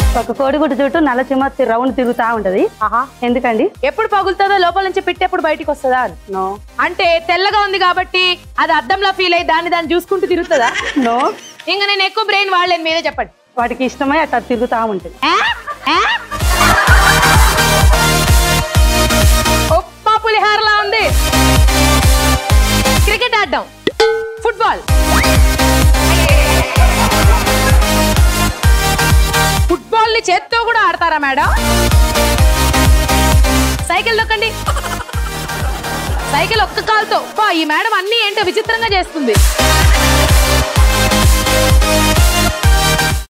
ఒక కోడిగుడ్డు చుట్టూ నల్ల చిమ్మ తి- రౌండ్ తిరుగుతా ఉంటది ఆహా ఎందుకండి ఎప్పుడు పగులుతుందో లోపల నుంచి పిట్టి ఎప్పుడు బయటికి వస్తుందా అని నో అంటే తెల్లగా ఉంది కాబట్టి అది అద్దంలో ఫీల్ అయ్యి దాన్ని దాన్ని చూసుకుంటూ తిరుగుతుందా నో ఇంకా నేను ఎక్కువ బ్రెయిన్ వాడలేను మీరే చెప్పండి వాటికి ఇష్టమై అట్లా తిరుగుతా ఉంటుంది ఆ? ఆ? ఉప్మా పులిహారలా ఉంది క్రికెట్ ఆడడం ఫుట్బాల్ ఫుట్బాల్ ని చేత్తో కూడా ఆడతారా మేడం సైకిల్ దొక్కండి సైకిల్ ఒక్క కాలుతో అబ్బా, ఈ మేడం అన్ని ఏంటో విచిత్రంగా చేస్తుంది